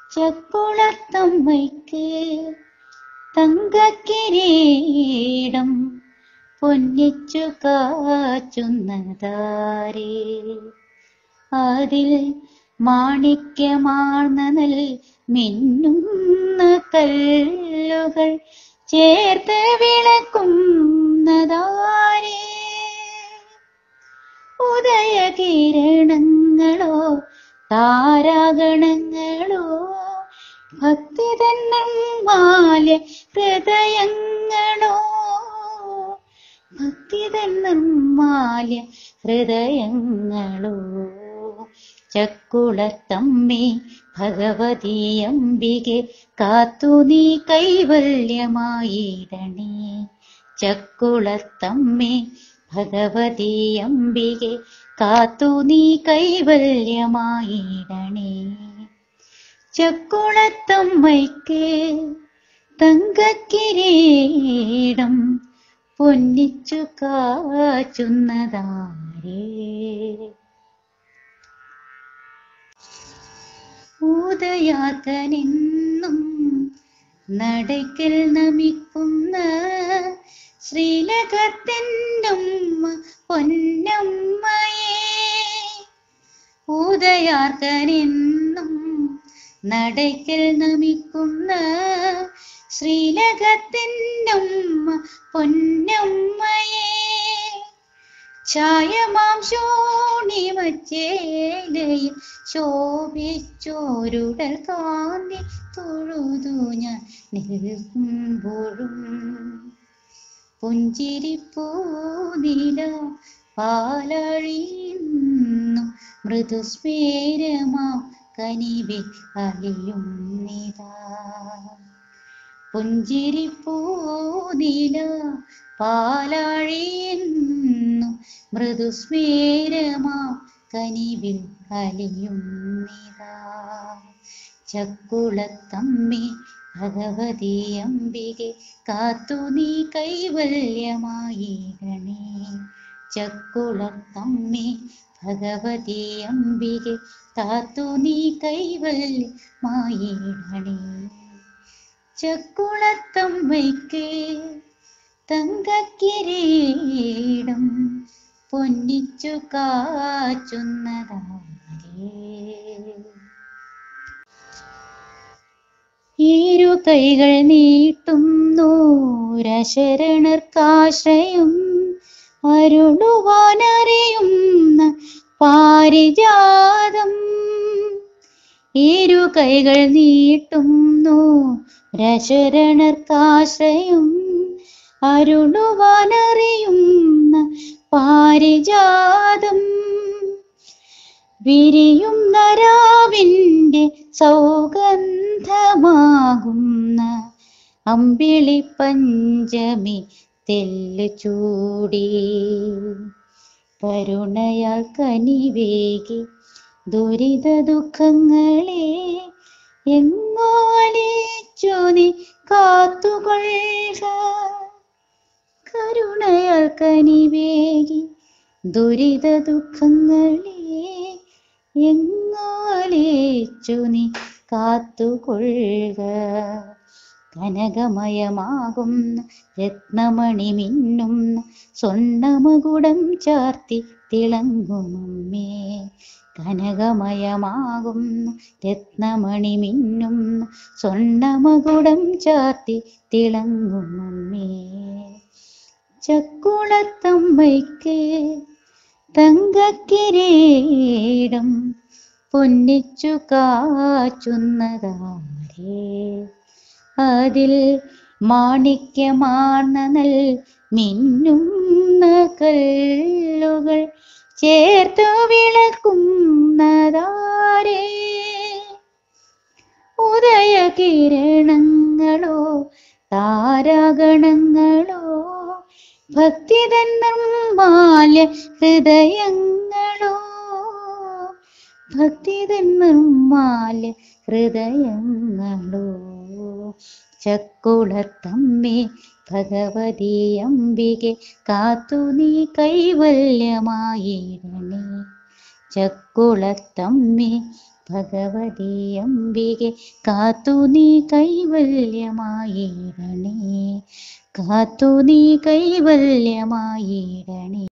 ചക്കുളത്തമ്മയ്ക്ക് തങ്കക്കിരീടം പൊന്നിച്ചു കാച്ചുന്നതാരേ അതിൽ മാണിക്യമാർന്ന നൽ മിന്നുന്ന കല്ലുകൾ ചേർത്ത് വിളക്കുന്നതാരേ ഉദയകിരണങ്ങളോ താരാഗണങ്ങളോ ഭക്തി തന്നമ്മാലെ ഹൃദയങ്ങളോ ഭക്തി തന്നമ്മാലെ ഹൃദയങ്ങളോ ചക്കുളത്തമ്മേ ഭഗവതി അംബികെ കാത്തു നീ കൈവല്യമായിടണേ ചക്കുളത്തമ്മേ ഭഗവതി അംബികെ കാത്തു നീ കൈവല്യമായിടണേ ചക്കുളത്തമ്മയ്ക്ക് തങ്കക്കിരീടം പൊന്നിച്ചു കാച്ചുന്നതാരേ ഊതയാക്കനെന്നും നടയ്ക്കൽ നമിക്കുന്ന ശ്രീലകത്തെന്നുമ്മ പൊന്നമ്മയേ ഊതയാർക്കനെന്നും നടയ്ക്കൽ നമിക്കുന്ന ശ്രീലകത്തെന്നുമ്മ പൊന്നമ്മയേ ഛായമാം ശോണിമച്ചേലയിൽ ശോഭിച്ചോരുടൽ കാന്തി തൊഴുതു ഞാൻ നിൽക്കുമ്പോഴും പുഞ്ചിരിപ്പൂനില പാലഴിയുന്നു മൃദുസ്മേരമാ കനിവിൽ അലിയും നിതാ പുഞ്ചിരിപ്പൂനില പാലഴിയുന്നു മൃദുസ്മേരമാ കനിവിൽ അലിയും നിതാ ചക്കുളത്തമ്മേ ഭഗവതി അംബികെ കാത്തു നീ കൈവല്യമായിടണേ ചക്കുളത്തമ്മേ ഭഗവതി അംബികെ കാത്തു നീ കൈവല്യമായിടണേ ചക്കുളത്തമ്മയ്ക്ക് തങ്കക്കിരീടം പൊന്നിച്ചു കാച്ചുന്നതാരേ ഇരു കൈകൾ നീട്ടുന്നു രശരണർക്കാശ്രയം അരുളുവാനറിയുന്ന പാരിജാതം ഇരു കൈകൾ നീട്ടുന്നു രശരണർക്കാശ്രയം അരുളുവാനറിയുന്ന പാരിജാതം വിരിയുന്ന രാവിൻ്റെ സൗഗന്ധമാകുന്ന അമ്പിളി പഞ്ചമി തെല്ലു ചൂടി കരുണയാൽ കനിവേകി ദുരിത ദുഃഖങ്ങളെ എങ്ങോലിച്ചു നീ കാത്തുകൊള്ളുക കരുണയാൽ കനിവേകി ദുരിത ദുഃഖങ്ങളെ എങ്ങോലേച്ചു നീ കാത്തുകൊള്ളുക കനകമയമാകുന്ന രത്നമണി മിന്നുന്ന സ്വർണ്ണമകുടം ചാർത്തി തിളങ്ങുമമ്മേ കനകമയമാകുന്ന രത്നമണി മിന്നുന്ന സ്വർണ്ണമകുടം ചാർത്തി തിളങ്ങുമമ്മേ ചക്കുളത്തമ്മയ്ക്ക് തങ്കക്കിരീടം പൊന്നിച്ചു കാച്ചുന്നതാരേ അതിൽ മാണിക്യമാർന്ന നൽ മിന്നുന്ന കല്ലുകൾ ചേർത്തു വിളക്കുന്നതാരേ ഉദയകിരണങ്ങളോ താരാഗണങ്ങളോ ഭക്തി നിർമാല്യ ഹൃദയങ്ങളോ ഭക്തി നിർമാല്യ ഹൃദയങ്ങളോ ചക്കുളത്തമ്മേ ഭഗവതി അംബികെ കാത്തു നീ കൈവല്യമായിടണേ ചക്കുളത്തമ്മേ ഭഗവതി അംബികെ കാത്തു നീ കൈവല്യമായിടണേ കാത്തു നീ കൈവല്യമായിടണേ